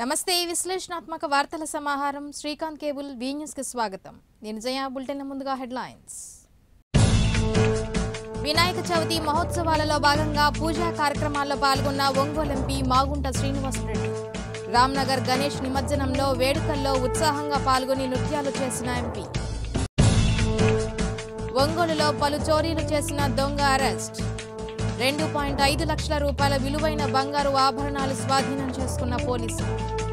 నమస్తే విశ్లేషణాత్మక వార్తల సమాహారం శ్రీకాంత్ కేబుల్ వి న్యూస్ కి స్వాగతం నేను జయ బులెటిన్ ముందుగా హెడ్లైన్స్ వినాయక చవితి మహోత్సవాలలో భాగంగా పూజా కార్యక్రమాల్లో పాల్గొన్న ఒంగోలు ఎంపీ మాగుంట శ్రీనివాసరెడ్డి రామ్నగర్ గణేష్ నిమజ్జనంలో వేడుకల్లో ఉత్సాహంగా పాల్గొని నృత్యాలు చేసిన ఎంపీ ఒంగోలులో పలు చోరీలు చేసిన దొంగ అరెస్ట్ రెండు పాయింట్ ఐదు లక్షల రూపాయల విలువైన బంగారు ఆభరణాలు స్వాధీనం చేసుకున్న పోలీసులు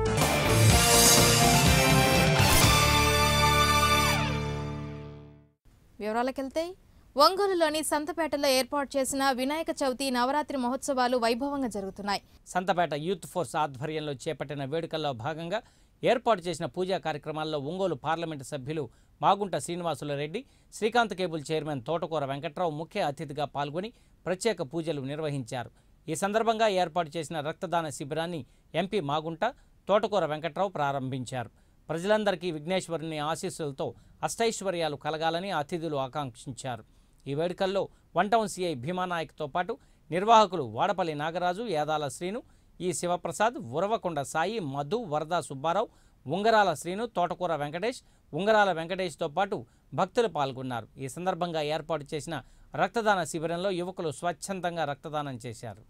వివరాలకెళ్తే ఒంగోలులోని సంతపేటలో ఏర్పాటు చేసిన వినాయక చవితి నవరాత్రి మహోత్సవాలు వైభవంగా జరుగుతున్నాయి సంతపేట యూత్ ఫోర్స్ ఆధ్వర్యంలో చేపట్టిన వేడుకల్లో భాగంగా ఏర్పాటు చేసిన పూజా కార్యక్రమాల్లో ఒంగోలు పార్లమెంటు సభ్యులు మాగుంట శ్రీనివాసుల రెడ్డి శ్రీకాంత్ కేబుల్ చైర్మన్ తోటకూర వెంకట్రావు ముఖ్య అతిథిగా పాల్గొని ప్రత్యేక పూజలు నిర్వహించారు ఈ సందర్భంగా ఏర్పాటు చేసిన రక్తదాన శిబిరాన్ని ఎంపీ మాగుంట తోటకూర వెంకట్రావు ప్రారంభించారు ప్రజలందరికీ విఘ్నేశ్వరుని ఆశీస్సులతో అష్టైశ్వర్యాలు కలగాలని అతిథులు ఆకాంక్షించారు ఈ వేడుకల్లో వన్ టౌన్ సిఐ భీమానాయక్తో పాటు నిర్వాహకులు వాడపల్లి నాగరాజు యాదాల శ్రీను ఈ శివప్రసాద్ ఉరవకొండ సాయి మధు వరద సుబ్బారావు ఉంగరాల శ్రీను తోటకూర వెంకటేష్ ఉంగరాల వెంకటేష్తో పాటు భక్తులు పాల్గొన్నారు ఈ సందర్భంగా ఏర్పాటు చేసిన రక్తదాన శిబిరంలో యువకులు స్వచ్ఛందంగా రక్తదానం చేశారు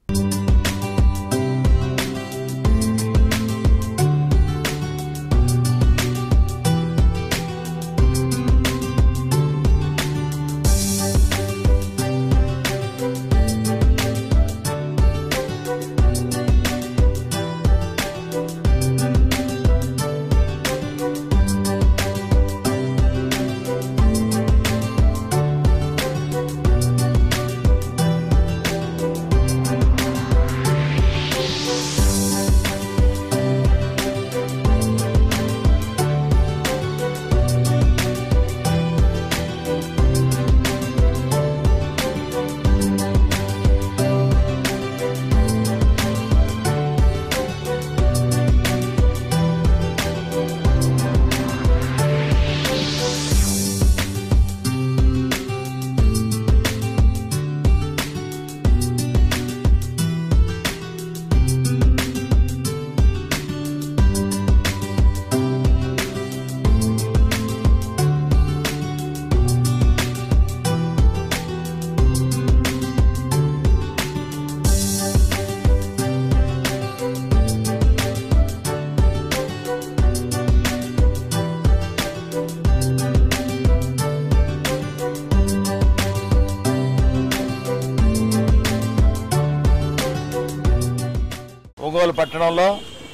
ఒంగోలు పట్టణంలో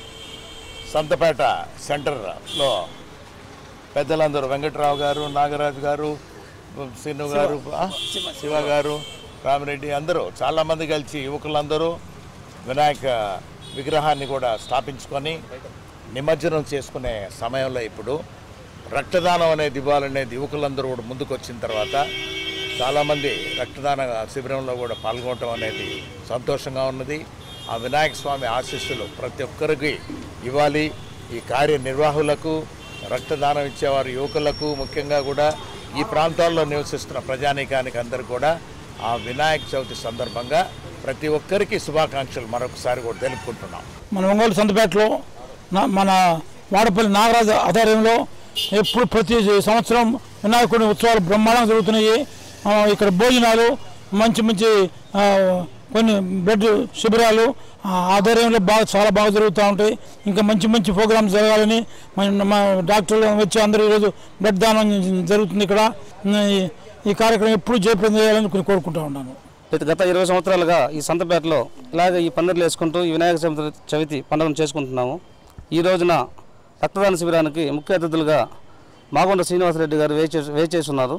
సంతపేట సెంటర్లో పెద్దలందరూ వెంకట్రావు గారు నాగరాజు గారు శ్రీను గారు ఆ, శివ గారు రామిరెడ్డి అందరూ చాలామంది కలిసి యువకులందరూ వినాయక విగ్రహాన్ని కూడా స్థాపించుకొని నిమజ్జనం చేసుకునే సమయంలో ఇప్పుడు రక్తదానం అనేది ఇవ్వాలనేది యువకులందరూ కూడా ముందుకు వచ్చిన తర్వాత చాలామంది రక్తదాన శిబిరంలో కూడా పాల్గొనడం అనేది సంతోషంగా ఉన్నది ఆ వినాయక స్వామి ఆశీస్సులు ప్రతి ఒక్కరికి ఇవ్వాలి ఈ కార్యనిర్వాహకులకు రక్తదానం ఇచ్చేవారు యువకులకు ముఖ్యంగా కూడా ఈ ప్రాంతాల్లో నివసిస్తున్న ప్రజానీకానికి అందరూ కూడా ఆ వినాయక చవితి సందర్భంగా ప్రతి ఒక్కరికి శుభాకాంక్షలు మరొకసారి కూడా తెలుపుకుంటున్నాం మన ఒంగోలు సంతపేటలో నా- మన వాడపల్లి నాగరాజు ఆధ్వర్యంలో ఎప్పుడు ప్రతి సంవత్సరం వినాయకుడి ఉత్సవాలు బ్రహ్మాండంగా జరుగుతున్నాయి ఆ, ఇక్కడ భోజనాలు మంచి మంచి ఆ, కొన్ని బ్లడ్ శిబిరాలు ఆ, ఆధ్వర్యంలో బాగా చాలా బాగా జరుగుతూ ఉంటాయి ఇంకా మంచి మంచి ప్రోగ్రామ్స్ జరగాలని మన మా డాక్టర్లు వచ్చి అందరూ ఈరోజు బ్లడ్ దానం జరుగుతుంది ఇక్కడ ఈ- ఈ కార్యక్రమం ఎప్పుడు జయప్రదం చేయాలని కోరుకుంటూ ఉన్నాను గత- గత ఇరవై సంవత్సరాలుగా ఈ సంతపేటలో ఇలాగ ఈ పందిర్లు వేసుకుంటూ ఈ వినాయక చవితి చవితి పండుగను చేసుకుంటున్నాము ఈ రోజున రక్తదాన శిబిరానికి ముఖ్య అతిథులుగా మాగొండ శ్రీనివాసరెడ్డి గారు వేచి వేచేసి ఉన్నారు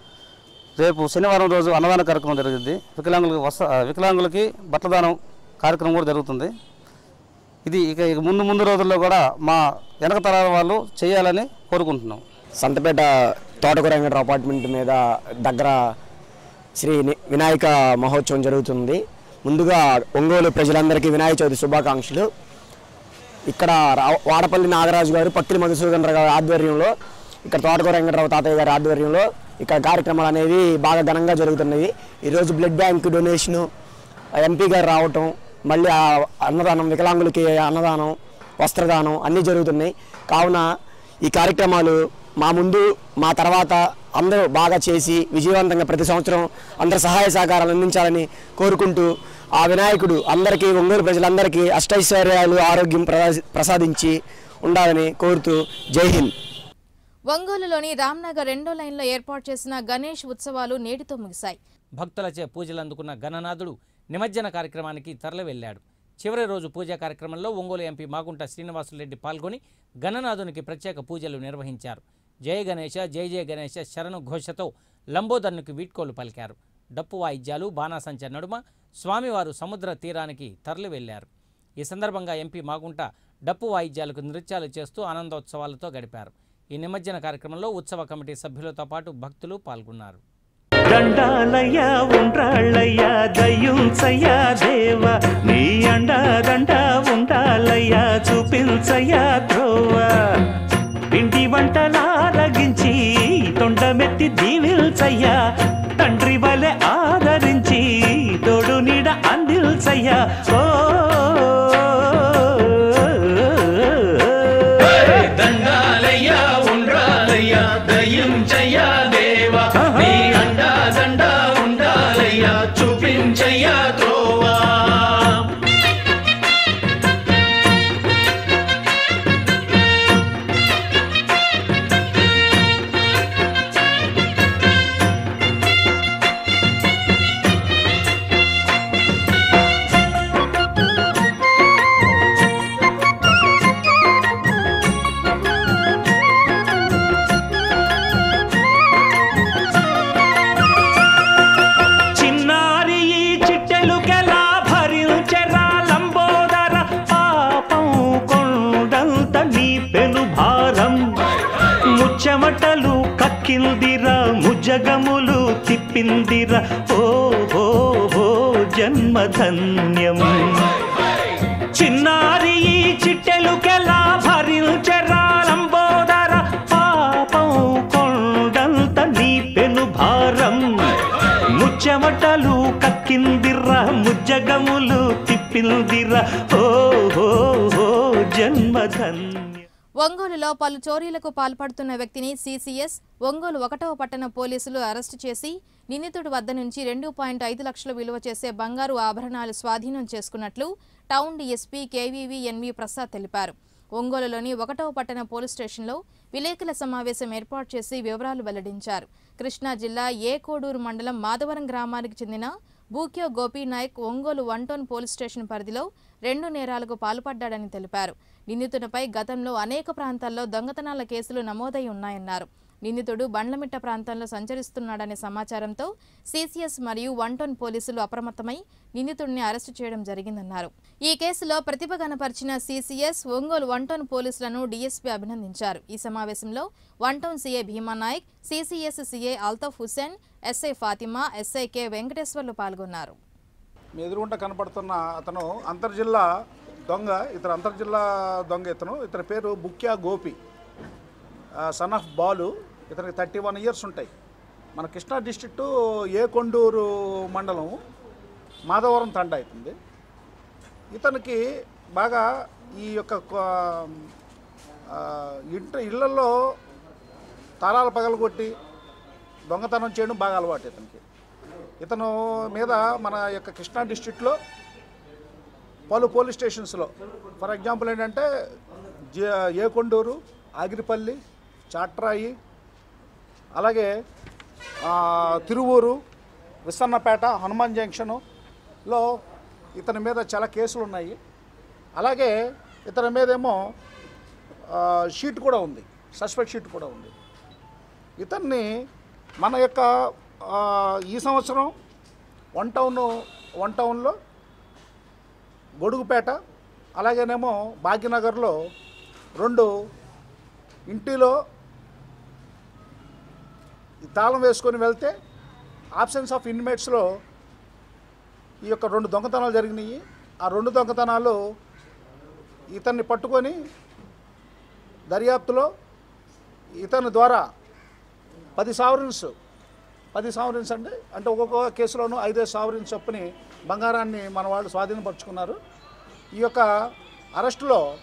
రేపు శనివారం రోజు అన్నదాన కార్యక్రమం జరిగింది వికలాంగులకు వస్త వికలాంగులకి బట్టదానం కార్యక్రమం కూడా జరుగుతుంది ఇది ఇక ఇక ముందు ముందు రోజుల్లో కూడా మా వెనక తరాల వాళ్ళు చేయాలని కోరుకుంటున్నాం సంతపేట తోటకూర వెంకటరావు అపార్ట్మెంట్ మీద దగ్గర శ్రీ ని- వినాయక మహోత్సవం జరుగుతుంది ముందుగా ఒంగోలు ప్రజలందరికీ వినాయక చవితి శుభాకాంక్షలు ఇక్కడ రా- వాడపల్లి నాగరాజు గారు పక్కిలి మధుసూదన్ రావు గారి ఆధ్వర్యంలో ఇక్కడ తోటకూర వెంకటరావు తాతయ్య గారి ఆధ్వర్యంలో ఇక్కడ కార్యక్రమాలు అనేవి బాగా ఘనంగా జరుగుతున్నాయి ఈరోజు బ్లడ్ బ్యాంక్ డొనేషను ఎంపీ గారు రావటం మళ్ళీ ఆ అన్నదానం వికలాంగులకి అన్నదానం వస్త్రదానం అన్నీ జరుగుతున్నాయి కావున ఈ కార్యక్రమాలు మా ముందు మా తర్వాత అందరూ బాగా చేసి విజయవంతంగా ప్రతి సంవత్సరం అందరు సహాయ సహకారాలు అందించాలని కోరుకుంటూ ఆ వినాయకుడు అందరికీ ఒంగోలు ప్రజలందరికీ అష్టైశ్వర్యాలు ఆరోగ్యం ప్రసా- ప్రసాదించి ఉండాలని కోరుతూ జై హింద్ ఒంగోలులోని రామ్నగర్ రెండో లైన్లో ఏర్పాటు చేసిన గణేష్ ఉత్సవాలు నేటితో ముగిశాయి భక్తులచే పూజలు అందుకున్న గణనాథుడు నిమజ్జన కార్యక్రమానికి తరలి వెళ్ళాడు చివరి రోజు పూజా కార్యక్రమంలో ఒంగోలు ఎంపీ మాగుంట శ్రీనివాసులరెడ్డి పాల్గొని గణనాథునికి ప్రత్యేక పూజలు నిర్వహించారు జయ గణేశ జయ జయ గణేశ శరణు ఘోషతో లంబోదర్నికి వీడ్కోలు పలికారు డప్పు వాయిద్యాలు బాణాసంచ నడుమ స్వామివారు సముద్ర తీరానికి తరలి వెళ్లారు ఈ సందర్భంగా ఎంపీ మాగుంట డప్పు వాయిద్యాలకు నృత్యాలు చేస్తూ ఆనందోత్సవాలతో గడిపారు ఈ నిమజ్జన కార్యక్రమంలో ఉత్సవ కమిటీ సభ్యులతో పాటు భక్తులు పాల్గొన్నారు దండాలయ్యా ఉండ్రాళ్ళయ్యా దయ్యుంచయ్యా దేవ నీ అండాదండ ఉండాలయ్యా చూపించయ్యా ధ్రువ పిండి వంటలారగించి తొండమెత్తి దీవిల్చయ్యా తండ్రి వలె ఆదరించి తోడు నీడ అందిల్చయ్యా ఓ దండాలయ్యా ఉండ్రాలయ్యా దయ్యం చయ్యా దేవా నీ అండా దండా ఉండాలయ్యా చూపించయ్యా త్రోవా చిన్నారి ఈ చిట్టెలుకెలా భరించెరా లంబోదర పాపం కొండంత నీ పెను భారం ముచ్చమటలు కక్కిందిరా ముజగములు తిప్పిందిరా ఓ హో హో జన్మధన్యం చిన్నారి ఈ చిట్టెలుకెలా భరించెరా లంబోదర పాపం కొండంత నీ పెను భారం ముచ్చమటలు కక్కిందిరా ముజ్జగములు తిప్పిందిరా ఓ హో హో జన్మధన్యం ఒంగోలులో పలు చోరీలకు పాల్పడుతున్న వ్యక్తిని సీసీఎస్ ఒంగోలు ఒకటవ పట్టణ పోలీసులు అరెస్టు చేసి నిందితుడి వద్ద నుంచి రెండు పాయింట్ ఐదు లక్షల విలువ చేసే బంగారు ఆభరణాలు స్వాధీనం చేసుకున్నట్లు town DSP KVV NV Prasad తెలిపారు ఒంగోలులోని ఒకటవ పట్టణ పోలీస్ స్టేషన్లో విలేకరుల సమావేశం ఏర్పాటు చేసి వివరాలు వెల్లడించారు కృష్ణా జిల్లా ఏ కోడూరు మండలం మాధవరం గ్రామానికి చెందిన Bukya Gopinayak Ongole one town police station పరిధిలో రెండు నేరాలకు పాల్పడ్డాడని తెలిపారు నిందితుడిపై గతంలో అనేక ప్రాంతాల్లో దొంగతనాల కేసులు నమోదై ఉన్నాయన్నారు నిందితుడు బండ్లమిట్ట ప్రాంతంలో సంచరిస్తున్నాడనే సమాచారంతో సీసీఎస్ మరియు వన్ టౌన్ పోలీసులు అప్రమత్తమై నిందితుడిని అరెస్టు చేయడం జరిగిందన్నారు ఈ కేసులో ప్రతిభ కనపరిచిన సీసీఎస్ ఒంగోలు వన్ టౌన్ పోలీసులను డీఎస్పీ అభినందించారు ఈ సమావేశంలో one town CI Bhima Nayak CCS CI Altaf Hussain SI Fatima SI K Venkateswarlu పాల్గొన్నారు మీ ఎదురుగుంట కనపడుతున్న అతను అంతర్జిల్లా దొంగ ఇతను అంతర్జిల్లా దొంగ ఇతను ఇతని పేరు బుక్యా గోపి సన్ ఆఫ్ బాలు ఇతనికి థర్టీ వన్ ఇయర్స్ ఉంటాయి మన కృష్ణా డిస్ట్రిక్టు ఏ కొండూరు మండలం మాధవరం తండ అవుతుంది ఇతనికి బాగా ఈ యొక్క కొ- ఆ, ఇంట ఇళ్లలో తాళాలు పగలగొట్టి దొంగతనం చేయడం బాగా అలవాటు ఇతనికి ఇతను మీద మన యొక్క కృష్ణా డిస్ట్రిక్ట్లో పలు పోలీస్ స్టేషన్స్లో ఫర్ ఎగ్జాంపుల్ ఏంటంటే జ ఏకొండూరు ఆగిరిపల్లి చాట్రాయి అలాగే ఆ, తిరువూరు విసన్నపేట హనుమాన్ జంక్షనులో ఇతని మీద చాలా కేసులు ఉన్నాయి అలాగే ఇతని మీదేమో ఆ, షీట్ కూడా ఉంది సస్పెక్ట్ షీట్ కూడా ఉంది ఇతన్ని మన యొక్క ఆ, ఈ సంవత్సరం వన్ టౌన్ వన్ టౌన్లో గొడుగుపేట అలాగేనేమో భాగ్యనగర్లో రెండు ఇంటిలో ఈ తాళం వేసుకొని వెళ్తే ఆబ్సెన్స్ ఆఫ్ ఇన్మేట్స్లో ఈ యొక్క రెండు దొంగతనాలు జరిగినాయి ఆ రెండు దొంగతనాలు ఇతన్ని పట్టుకొని దర్యాప్తులో ఇతని ద్వారా పది సావరిన్స్ పది సావరిన్స్ అంటే అంటే ఒక్కొక్క కేసులోనూ ఐదేసి సావరిన్స్ చొప్పుని బంగారాన్ని మన వాళ్ళు స్వాధీనపరుచుకున్నారు ఈ యొక్క అరెస్టులో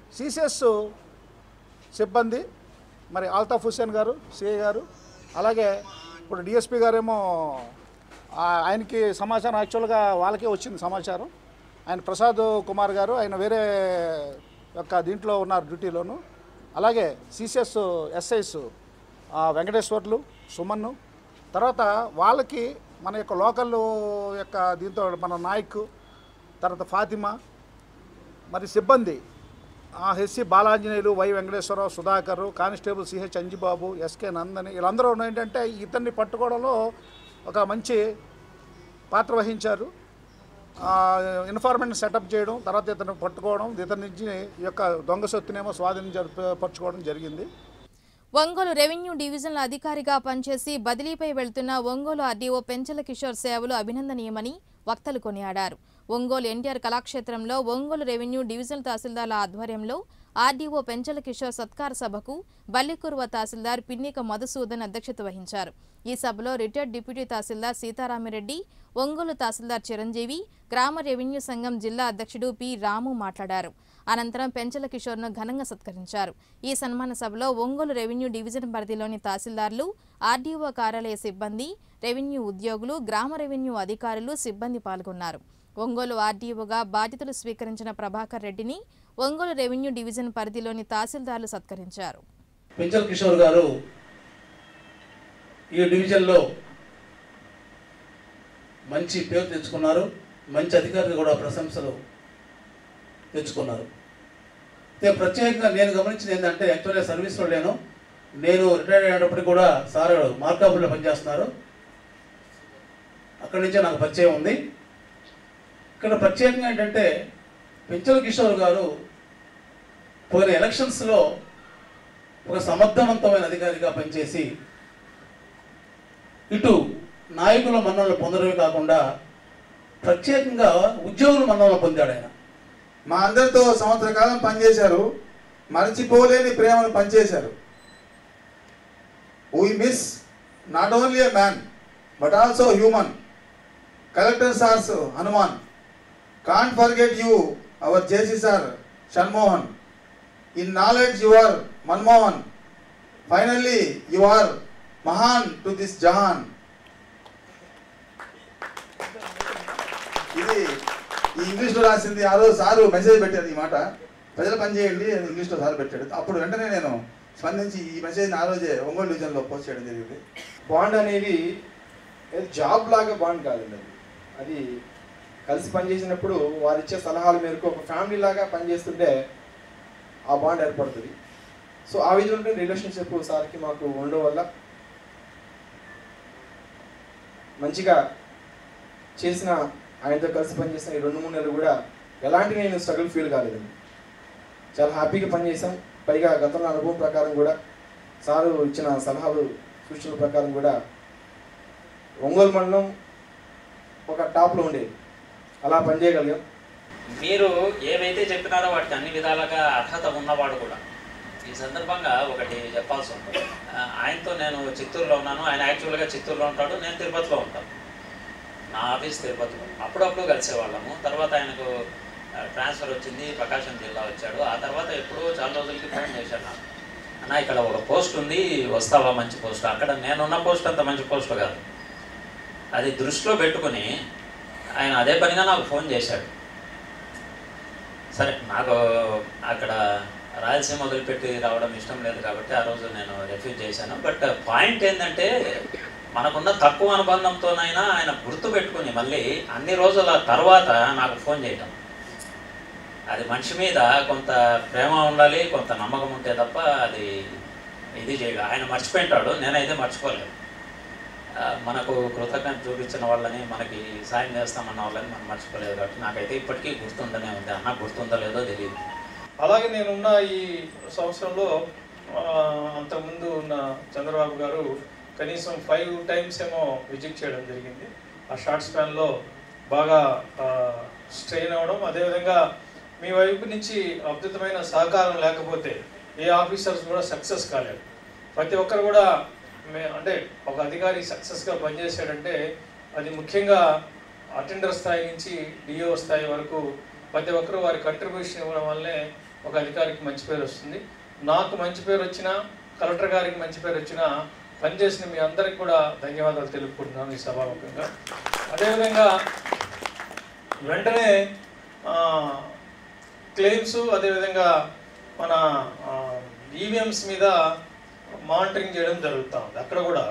సిసిఎస్ సిబ్బంది మరి ఆల్తాఫ్ హుస్సేన్ గారు సిఐ గారు అలాగే ఇప్పుడు డిఎస్పి గారేమో ఆ- ఆయనకి సమాచారం యాక్చువల్గా వాళ్ళకే వచ్చింది సమాచారం ఆయన ప్రసాద్ కుమార్ గారు ఆయన వేరే యొక్క దీంట్లో ఉన్నారు డ్యూటీలోను అలాగే సిసిఎస్ ఎస్ఐస్ వెంకటేశ్వర్లు సుమన్ను తర్వాత వాళ్ళకి మన యొక్క లోకల్ యొక్క దీంతో మన నాయక్ తర్వాత ఫాతిమా మరి సిబ్బంది ఆ HC Balanjaneyulu Y Venkateswara Rao Sudhakar constable CH Anjibabu SK Nandani వీళ్ళందరూ ఏంటంటే ఇతన్ని పట్టుకోవడంలో ఒక మంచి పాత్ర వహించారు ఇన్ఫార్మేషన్ సెటప్ చేయడం తర్వాత ఇతను పట్టుకోవడం ఇతని నుంచి ఈ యొక్క దొంగ సొత్తునేమో స్వాధీనం జరుపుకోవడం జరిగింది ఒంగోలు రెవెన్యూ డివిజన్ల అధికారిగా పనిచేసి బదిలీపై వెళ్తున్న ఒంగోలు ఆర్డీఓ పెంచల కిషోర్ సేవలు అభినందనీయమని వక్తలు కొనియాడారు ఒంగోలు ఎన్టీఆర్ కళాక్షేత్రంలో ఒంగోలు రెవెన్యూ డివిజనల్ తహసీల్దార్ల ఆధ్వర్యంలో ఆర్డీఓ పెంచల కిషోర్ సత్కార సభకు బల్లికురువ తహసీల్దార్ పిన్నిక మధుసూదన్ అధ్యక్షత వహించారు ఈ సభలో రిటైర్డ్ డిప్యూటీ తహసీల్దార్ సీతారామిరెడ్డి ఒంగోలు తహసీల్దార్ చిరంజీవి గ్రామ రెవెన్యూ సంఘం జిల్లా అధ్యక్షుడు పి రాము మాట్లాడారు అనంతరం పెంచల కిషోర్ను ఘనంగా సత్కరించారు ఈ సన్మాన సభలో ఒంగోలు రెవెన్యూ డివిజన్ పరిధిలోని తహసీల్దార్లు ఆర్డీఓ కార్యాలయ సిబ్బంది రెవెన్యూ ఉద్యోగులు గ్రామ రెవెన్యూ అధికారులు సిబ్బంది పాల్గొన్నారు ఒంగోలు ఆర్డీఓగా బాధ్యతలు స్వీకరించిన ప్రభాకర్ రెడ్డిని ఒంగోలు రెవెన్యూ డివిజన్ పరిధిలోని తహసీల్దార్లు సత్కరించారు పెంచల్ కిషోర్ గారు ఈ డివిజన్లో మంచి పేరు తెచ్చుకున్నారు మంచి అధికారులు కూడా ప్రశంసలు తెచ్చుకున్నారు అయితే ప్రత్యేకంగా నేను గమనించింది ఏంటంటే యాక్చువల్గా సర్వీస్లో లేను నేను రిటైర్ అయినప్పటికీ కూడా సార్ మార్కాపుల్లో పనిచేస్తున్నారు అక్కడి నుంచే నాకు పరిచయం ఉంది ఇక్కడ ప్రత్యేకంగా ఏంటంటే పెంచల కిషోర్ గారు పోయిన ఎలక్షన్స్లో ఒక సమర్థవంతమైన అధికారిగా పనిచేసి ఇటు నాయకుల మన్ననలు పొందడమే కాకుండా ప్రత్యేకంగా ఉద్యోగుల మన్ననలు పొందాడు ఆయన మా అందరితో సంవత్సర కాలం పనిచేశారు మరచిపోలేని ప్రేమను పనిచేశారు we miss not only a man but also human collector sirs Hanuman can't forget you our JC sir Shanmohan in knowledge you are Manmohan finally you are మహాన్ టు దిస్ జహాన్ ఇది ఈ ఇంగ్లీష్లో రాసింది ఆ రోజు సారు మెసేజ్ పెట్టారు ఈ మాట ప్రజలు పని చేయండి అని ఇంగ్లీష్లో సార్ పెట్టాడు అప్పుడు వెంటనే నేను స్పందించి ఈ మెసేజ్ని ఆ రోజే ఒంగోలు డివిజన్లో పోస్ట్ చేయడం జరిగింది బాండ్ అనేది ఏదో జాబ్ లాగా బాండ్ కాదండి అది అది కలిసి పనిచేసినప్పుడు వారు ఇచ్చే సలహాల మేరకు ఒక ఫ్యామిలీ లాగా పనిచేస్తుంటే ఆ బాండ్ ఏర్పడుతుంది సో ఆ విధంగా రిలేషన్షిప్ సార్కి మాకు ఉండడం వల్ల మంచిగా చేసిన ఆయనతో కలిసి పనిచేసిన ఈ రెండు మూడు నెలలు కూడా ఎలాంటి నేను స్ట్రగుల్ ఫీల్ కాలేదండి చాలా హ్యాపీగా పనిచేసాం పైగా గతంలో అనుభవం ప్రకారం కూడా సారు ఇచ్చిన సలహాలు సూచనల ప్రకారం కూడా ఒంగోలు మండలం ఒక టాప్లో ఉండేది అలా పనిచేయగలిగాం మీరు ఏవైతే చెప్పినారో వాటికి అన్ని విధాలుగా అర్హత ఉన్నవాడు కూడా ఈ సందర్భంగా ఒకటి చెప్పాల్సి ఉంటుంది ఆ, ఆయనతో నేను చిత్తూరులో ఉన్నాను ఆయన యాక్చువల్గా చిత్తూరులో ఉంటాడు నేను తిరుపతిలో ఉంటాను నా ఆఫీస్ తిరుపతిలో అప్పుడప్పుడు కలిసేవాళ్ళము తర్వాత ఆయనకు ఆ, ట్రాన్స్ఫర్ వచ్చింది ప్రకాశం జిల్లా వచ్చాడు ఆ తర్వాత ఎప్పుడో చాలా రోజులకి ఫోన్ చేశాడు నాకు అన్న ఇక్కడ ఒక పోస్ట్ ఉంది వస్తావా మంచి పోస్ట్ అక్కడ నేనున్న పోస్ట్ అంత మంచి పోస్ట్ కాదు అది దృష్టిలో పెట్టుకుని ఆయన అదే పనిగా నాకు ఫోన్ చేశాడు సరే నాకు అక్కడ రాయలసీమ వదిలిపెట్టి రావడం ఇష్టం లేదు కాబట్టి ఆ రోజు నేను రిఫ్యూజ్ చేశాను బట్ పాయింట్ ఏంటంటే మనకున్న తక్కువ అనుబంధంతోనైనా ఆయన గుర్తు పెట్టుకుని మళ్ళీ అన్ని రోజుల తర్వాత నాకు ఫోన్ చేయటం అది మనిషి మీద కొంత ప్రేమ ఉండాలి కొంత నమ్మకం ఉంటే తప్ప అది ఇది చేయడు ఆయన మర్చిపోయింటాడు నేనైతే మర్చిపోలేదు ఆ, మనకు కృతజ్ఞత చూపించిన వాళ్ళని మనకి సాయం చేస్తామన్న వాళ్ళని మనం మర్చిపోలేదు కాబట్టి నాకైతే ఇప్పటికీ గుర్తుందనే ఉంది అన్న గుర్తుందో లేదో తెలియదు అలాగే నేనున్న ఈ సంవత్సరంలో ఆ, అంతకుముందు ఉన్న చంద్రబాబు గారు కనీసం ఫైవ్ టైమ్స్ ఏమో విజిట్ చేయడం జరిగింది ఆ షార్ట్ స్పాన్లో బాగా స్ట్రెయిన్ అవ్వడం అదేవిధంగా మీ వైపు నుంచి అద్భుతమైన సహకారం లేకపోతే ఏ ఆఫీసర్స్ కూడా సక్సెస్ కాలేదు ప్రతి ఒక్కరు కూడా మే అంటే ఒక అధికారి సక్సెస్గా పనిచేశాడంటే అది ముఖ్యంగా అటెండర్ స్థాయి నుంచి డిఓ స్థాయి వరకు ప్రతి ఒక్కరు వారి కంట్రిబ్యూషన్ ఇవ్వడం వల్లే ఒక అధికారికి మంచి పేరు వస్తుంది నాకు మంచి పేరు వచ్చినా కలెక్టర్ గారికి మంచి పేరు వచ్చినా పనిచేసిన మీ అందరికి కూడా ధన్యవాదాలు తెలుపుకుంటున్నాను ఈ సభాముఖంగా అదేవిధంగా వెంటనే క్లెయిమ్స్ అదేవిధంగా మన ఈవీఎంస్ మీద మానిటరింగ్ చేయడం జరుగుతూ ఉంది అక్కడ కూడా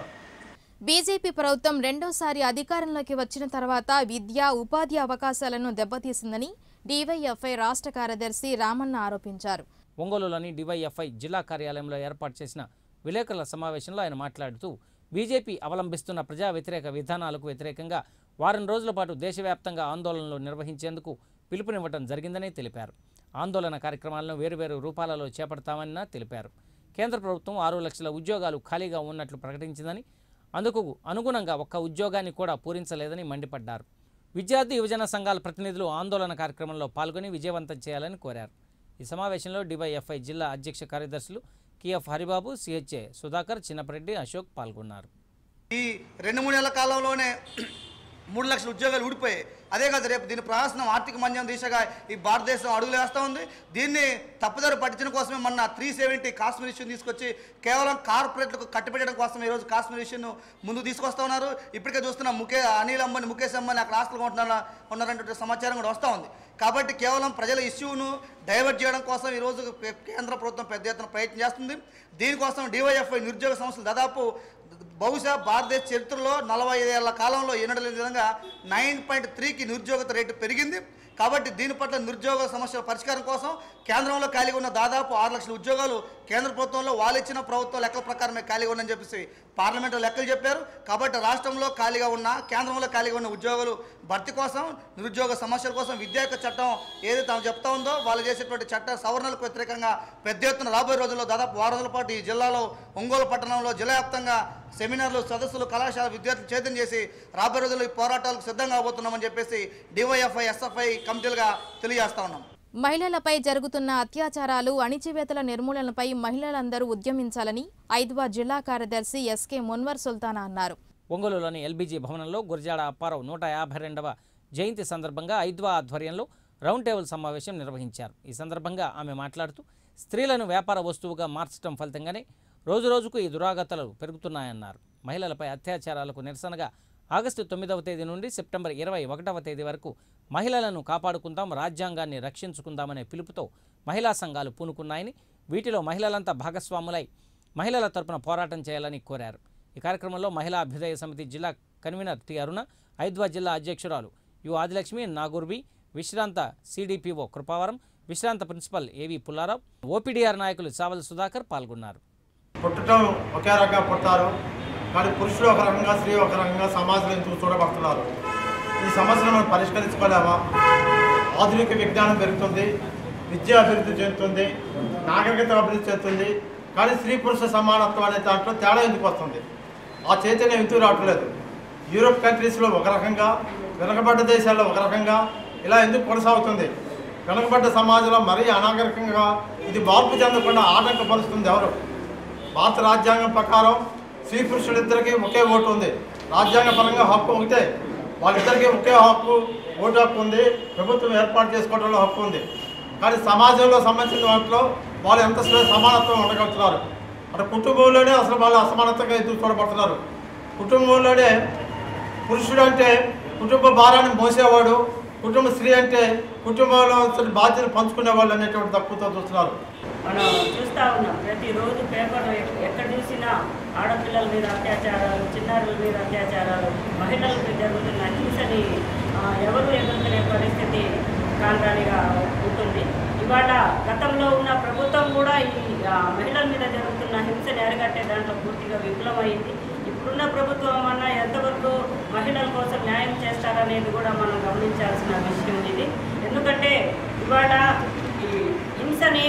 బీజేపీ ప్రభుత్వం రెండోసారి అధికారంలోకి వచ్చిన తర్వాత విద్య ఉపాధి అవకాశాలను దెబ్బతీసిందని డీవైఎఫ్ఐ రాష్ట్ర కార్యదర్శి రామన్న ఆరోపించారు ఒంగోలులోని డివైఎఫ్ఐ జిల్లా కార్యాలయంలో ఏర్పాటు చేసిన విలేకరుల సమావేశంలో ఆయన మాట్లాడుతూ బీజేపీ అవలంబిస్తున్న ప్రజా వ్యతిరేక విధానాలకు వ్యతిరేకంగా వారం రోజుల పాటు దేశవ్యాప్తంగా ఆందోళనలు నిర్వహించేందుకు పిలుపునివ్వడం జరిగిందని తెలిపారు ఆందోళన కార్యక్రమాలను వేరువేరు రూపాలలో చేపడతామని తెలిపారు కేంద్ర ప్రభుత్వం ఆరు లక్షల ఉద్యోగాలు ఖాళీగా ఉన్నట్లు ప్రకటించిందని అందుకు అనుగుణంగా ఒక్క ఉద్యోగాన్ని కూడా పూరించలేదని మండిపడ్డారు విద్యార్థి యువజన సంఘాల ప్రతినిధులు ఆందోళన కార్యక్రమంలో పాల్గొని విజయవంతం చేయాలని కోరారు ఈ సమావేశంలో డివైఎఫ్ఐ జిల్లా అధ్యక్ష కార్యదర్శులు కిఎఫ్ హరిబాబు సిహెచ్ఏ సుధాకర్ చిన్నపరెడ్డి అశోక్ పాల్గొన్నారు ఈ రెండు మూడు నెలల కాలంలోనే మూడు లక్షల ఉద్యోగాలు ఊడిపోయాయి అదే కాదు రేపు దీని ప్రహాసనం ఆర్థిక మంజం దిశగా ఈ భారతదేశం అడుగులు వేస్తూ ఉంది దీన్ని తప్పుదారి పట్టించడం కోసమే మొన్న త్రీ సెవెంటీ కాశ్మీర్ ఇష్యూని తీసుకొచ్చి కేవలం కార్పొరేట్లకు కట్టుబెట్టడం కోసం ఈరోజు కాశ్మీర్ ఇష్యూను ముందుకు తీసుకొస్తా ఉన్నారు ఇప్పటికే చూస్తున్న ముఖే అనిల్ అంబానీ ముఖేష్ అంబానీ అక్కడ హాస్టల్గా ఉంటున్న ఉన్నారంటే సమాచారం కూడా వస్తూ ఉంది కాబట్టి కేవలం ప్రజల ఇష్యూను డైవర్ట్ చేయడం కోసం ఈరోజు కే- కేంద్ర ప్రభుత్వం పెద్ద ఎత్తున ప్రయత్నం చేస్తుంది దీనికోసం డివైఎఫ్ఐ నిరుద్యోగ సంస్థలు దాదాపు బహుశా భారతదేశ చరిత్రలో నలభై ఐదేళ్ల కాలంలో ఎన్నడూ లేని విధంగా నైన్ పాయింట్ త్రీకి నిరుద్యోగత రేటు పెరిగింది కాబట్టి దీని పట్ల నిరుద్యోగ సమస్యల పరిష్కారం కోసం కేంద్రంలో ఖాళీగా ఉన్న దాదాపు ఆరు లక్షల ఉద్యోగాలు కేంద్ర ప్రభుత్వంలో వాళ్ళు ఇచ్చిన ప్రభుత్వ లెక్కల ప్రకారమే ఖాళీగా ఉందని చెప్పేసి పార్లమెంట్లో లెక్కలు చెప్పారు కాబట్టి రాష్ట్రంలో ఖాళీగా ఉన్న కేంద్రంలో ఖాళీగా ఉన్న ఉద్యోగాలు భర్తీ కోసం నిరుద్యోగ సమస్యల కోసం విద్యా యొక్క చట్టం ఏదైతే తాము చెప్తా ఉందో వాళ్ళు చేసేటువంటి చట్ట సవరణలకు వ్యతిరేకంగా పెద్ద ఎత్తున రాబోయే రోజుల్లో దాదాపు వారం రోజుల పాటు ఈ జిల్లాలో ఒంగోలు పట్టణంలో జిల్లా వ్యాప్తంగా సెమినార్లు సదస్సులు కళాశాల విద్యార్థులు చైతన్యం చేసి రాబోయే రోజుల్లో ఈ పోరాటాలకు సిద్ధంగా అవబోతున్నామని చెప్పేసి డివైఎఫ్ఐ ఎస్ఎఫ్ఐ కమిటీలుగా తెలియజేస్తా ఉన్నాం మహిళలపై జరుగుతున్న అత్యాచారాలు అణిచివేతల నిర్మూలనపై మహిళలందరూ ఉద్యమించాలని ఐద్వా జిల్లా కార్యదర్శి ఎస్కే మున్వర్ సుల్తానా అన్నారు ఒంగోలులోని ఎల్బీజీ భవనంలో గురజాడ అప్పారావు నూట యాభై రెండవ జయంతి సందర్భంగా ఐద్వా ఆధ్వర్యంలో రౌండ్ టేబుల్ సమావేశం నిర్వహించారు ఈ సందర్భంగా ఆమె మాట్లాడుతూ స్త్రీలను వ్యాపార వస్తువుగా మార్చడం ఫలితంగానే రోజురోజుకు ఈ దురాగతలు పెరుగుతున్నాయన్నారు మహిళలపై అత్యాచారాలకు నిరసనగా ఆగస్టు తొమ్మిదవ తేదీ నుండి సెప్టెంబర్ ఇరవై ఒకటవ తేదీ వరకు మహిళలను కాపాడుకుందాం రాజ్యాంగాన్ని రక్షించుకుందామనే పిలుపుతో మహిళా సంఘాలు పూనుకున్నాయని వీటిలో మహిళలంతా భాగస్వాములై మహిళల తరపున పోరాటం చేయాలని కోరారు ఈ కార్యక్రమంలో మహిళా అభ్యుదయ సమితి జిల్లా కన్వీనర్ టి అరుణ ఐద్వా జిల్లా అధ్యక్షురాలు యు ఆదిలక్ష్మి నాగూర్బి విశ్రాంత సిడిపిఓ కృపావరం విశ్రాంత ప్రిన్సిపల్ ఏవి పుల్లారావు ఓపీడీఆర్ నాయకులు సావల్ సుధాకర్ పాల్గొన్నారు పుట్టడం ఒకే రకంగా పుట్టారు కానీ పురుషుడు ఒక రకంగా స్త్రీ ఒక రకంగా సమాజంలో ఎందుకు చూడబడుతున్నారు ఈ సమస్యను మనం పరిష్కరించుకోలేమా ఆధునిక విజ్ఞానం పెరుగుతుంది విద్య అభివృద్ధి చెందుతుంది నాగరికత అభివృద్ధి చెందుతుంది కానీ స్త్రీ పురుష సమానత్వం అనే దాంట్లో తేడా ఎందుకు వస్తుంది ఆ చైతన్యం ఎందుకు రావట్లేదు యూరోప్ కంట్రీస్లో ఒక రకంగా వెనకబడ్డ దేశాల్లో ఒక రకంగా ఇలా ఎందుకు కొనసాగుతుంది వెనకబడ్డ సమాజంలో మరీ అనాగరికంగా ఇది మార్పు చెందకుండా ఆటంకపరుస్తుంది ఎవరు భారత రాజ్యాంగం ప్రకారం స్త్రీ పురుషులిద్దరికీ ఒకే ఓటు ఉంది రాజ్యాంగ పరంగా హక్కు ఒకటే వాళ్ళిద్దరికీ ఒకే హక్కు ఓటు హక్కు ఉంది ప్రభుత్వం ఏర్పాటు చేసుకోవడంలో హక్కు ఉంది కానీ సమాజంలో సంబంధించిన వాటిలో వాళ్ళు ఎంత స- సమానత్వం ఉండగలుగుతున్నారు అంటే కుటుంబంలోనే అసలు వాళ్ళు అసమానతగా ఎదురు చూడబడుతున్నారు కుటుంబంలోనే పురుషుడు అంటే కుటుంబ భారాన్ని మోసేవాడు కుటుంబ స్త్రీ అంటే కుటుంబంలో వచ్చిన బాధ్యతలు పంచుకునేవాళ్ళు అనేటువంటి తక్కువతో చూస్తున్నారు మనం చూస్తూ ఉన్నాం ప్రతిరోజు పేపర్లో ఎక్- ఎక్కడ చూసినా ఆడపిల్లల మీద అత్యాచారాలు చిన్నారుల మీద అత్యాచారాలు మహిళలపై జరుగుతున్న హింసని ఆ, ఎవరు ఎదుర్కొనే పరిస్థితి కాంతానిగా ఉంటుంది ఇవాళ గతంలో ఉన్న ప్రభుత్వం కూడా ఈ ఆ, మహిళల మీద జరుగుతున్న హింసని అరికట్టే దాంట్లో పూర్తిగా విఫలమైంది ఇప్పుడున్న ప్రభుత్వం అన్న ఎంతవరకు మహిళల కోసం న్యాయం చేస్తారనేది కూడా మనం గమనించాల్సిన విషయం ఇది ఎందుకంటే ఇవాళ ఈ హింసని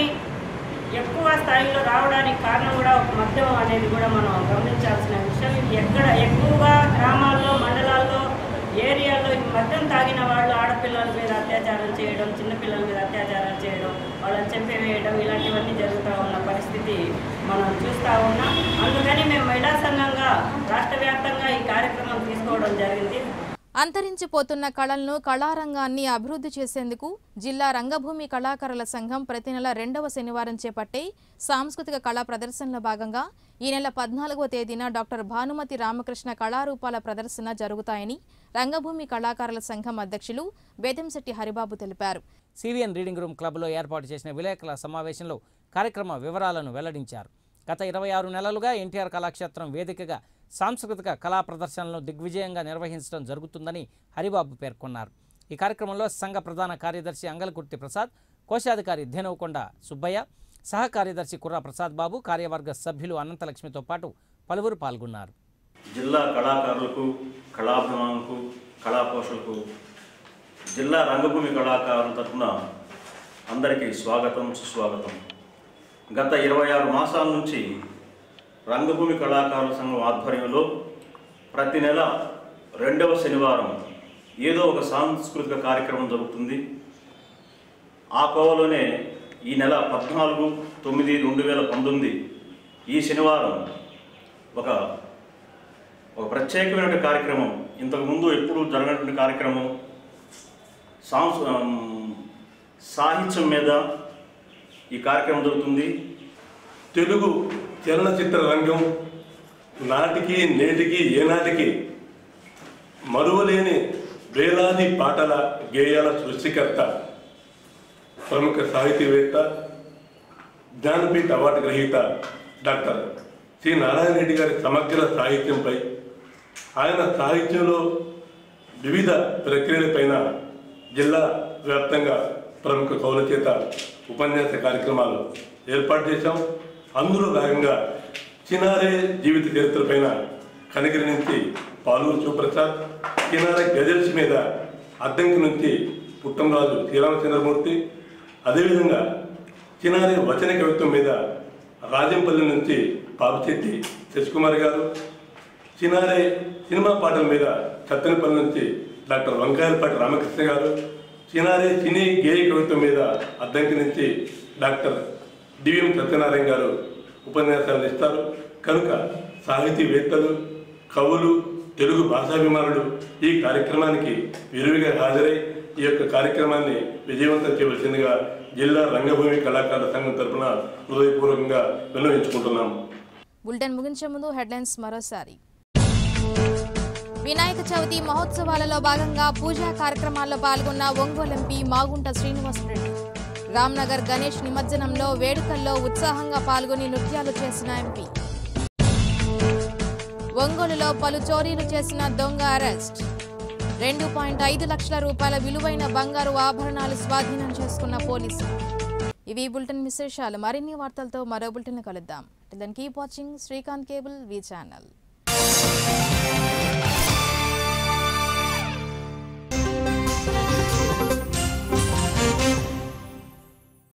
ఎక్కువ స్థాయిలో రావడానికి కారణం కూడా ఒక మద్యం అనేది కూడా మనం గమనించాల్సిన విషయం ఇది ఎక్కడ ఎక్కువగా గ్రామాల్లో మండలాల్లో ఏరియాల్లో ఈ మద్యం తాగిన వాళ్ళు ఆడపిల్లల మీద అత్యాచారం చేయడం చిన్నపిల్లల మీద అత్యాచారం చేయడం వాళ్ళని చంపివేయడం ఇలాంటివన్నీ జరుగుతూ ఉన్న పరిస్థితి మనం చూస్తూ ఉన్నాం అందుకని మేము మహిళా సంఘంగా రాష్ట్ర వ్యాప్తంగా ఈ కార్యక్రమం తీసుకోవడం జరిగింది అంతరించిపోతున్న కళలను కళారంగాన్ని అభివృద్ధి చేసేందుకు జిల్లా రంగభూమి కళాకారుల సంఘం ప్రతి నెల రెండవ శనివారం చేపట్టే సాంస్కృతిక కళా ప్రదర్శనలో భాగంగా ఈ నెల పద్నాలుగవ తేదీన డాక్టర్ భానుమతి రామకృష్ణ కళారూపాల ప్రదర్శన జరుగుతాయని రంగభూమి కళాకారుల సంఘం అధ్యక్షులు బేదంశెట్టి హరిబాబు తెలిపారు సివిఎన్ రీడింగ్ రూమ్ క్లబ్లో ఏర్పాటు చేసిన విలేకరుల సమావేశంలో కార్యక్రమ వివరాలను వెల్లడించారు గత ఇరవై ఆరు నెలలుగా ఎన్టీఆర్ కళాక్షేత్రం వేదికగా సాంస్కృతిక కళా ప్రదర్శనలను దిగ్విజయంగా నిర్వహించడం జరుగుతుందని హరిబాబు పేర్కొన్నారు ఈ కార్యక్రమంలో సంఘ ప్రధాన కార్యదర్శి అంగలకుర్తి ప్రసాద్ కోశాధికారి ధేనువకొండ సుబ్బయ్య సహ కార్యదర్శి కుర్రా ప్రసాద్ బాబు కార్యవర్గ సభ్యులు అనంతలక్ష్మితో పాటు పలువురు పాల్గొన్నారు జిల్లా కళాకారులకు కళాభిమానులకు కళాపోషకులకు జిల్లా రంగభూమి కళాకారుల తరఫున అందరికీ స్వాగతం సుస్వాగతం గత ఇరవై ఆరు మాసాల నుంచి రంగభూమి కళాకారుల సంఘం ఆధ్వర్యంలో ప్రతి నెల రెండవ శనివారం ఏదో ఒక సాంస్కృతిక కార్యక్రమం జరుగుతుంది ఆ కోవలోనే ఈ నెల పద్నాలుగు తొమ్మిది రెండు వేల పంతొమ్మిది ఈ శనివారం ఒక ఒక ప్రత్యేకమైన కార్యక్రమం ఇంతకుముందు ఎప్పుడు జరగనటువంటి కార్యక్రమం సాంస్ ఆమ్, సాహిత్యం మీద ఈ కార్యక్రమం జరుగుతుంది తెలుగు చలనచిత్ర రంగం నాటికి నేటికి ఏనాటికి మరువలేని వేలాది పాటల గేయాల సృష్టికర్త ప్రముఖ సాహితీవేత్త జ్ఞానపీఠ అవార్డు గ్రహీత డాక్టర్ సి నారాయణ రెడ్డి గారి సమగ్ర సాహిత్యంపై ఆయన సాహిత్యంలో వివిధ ప్రక్రియలపైన జిల్లా వ్యాప్తంగా ప్రముఖ కవుల చేత ఉపన్యాస కార్యక్రమాలు ఏర్పాటు చేశాం అందులో భాగంగా చినారే జీవిత చరిత్రపైన కనిగిరి నుంచి పాలూరు శివప్రసాద్ చినారే గజల్స్ మీద అద్దంకి నుంచి పుట్టంరాజు శ్రీరామచంద్రమూర్తి అదేవిధంగా చినారే వచన కవిత్వం మీద రాజంపల్లి నుంచి పాపిచెట్టి శశికుమార్ గారు చినారే సినిమా పాటల మీద చత్తనపల్లి నుంచి డాక్టర్ వంకాయలపాటి రామకృష్ణ గారు చినారే సినీ గేయ కవిత్వం మీద అద్దంకి నుంచి డాక్టర్ డివిఎం సత్యనారాయణ గారు ఉపన్యాసాలు ఇస్తారు కనుక సాహితీవేత్తలు కవులు తెలుగు భాషాభిమానులు ఈ కార్యక్రమానికి విరివిగా హాజరై ఈ యొక్క కార్యక్రమాన్ని విజయవంతం చేయవలసిందిగా జిల్లా రంగభూమి కళాకారుల సంఘం తరపున హృదయపూర్వకంగా విన్నవించుకుంటున్నాం బులెటిన్ ముగించే ముందు హెడ్లైన్స్ మరోసారి వినాయక చవితి మహోత్సవాలలో భాగంగా పూజా కార్యక్రమాల్లో పాల్గొన్న ఒంగోలు ఎంపీ మాగుంట శ్రీనివాసరెడ్డి రామ్నగర్ గణేష్ నిమజ్జనంలో వేడుకల్లో ఉత్సాహంగా పాల్గొని నృత్యాలు చేసిన ఎంపీ ఒంగోలులో పలు చోరీలు చేసిన దొంగ అరెస్ట్ రెండు పాయింట్ ఐదు లక్షల రూపాయల విలువైన బంగారు ఆభరణాలు స్వాధీనం చేసుకున్న పోలీసులు ఇవి బులెటిన్ విశేషాలు మరిన్ని వార్తలతో మరో బులెటిన్ కలుద్దాం keep watching Srikanth cable V channel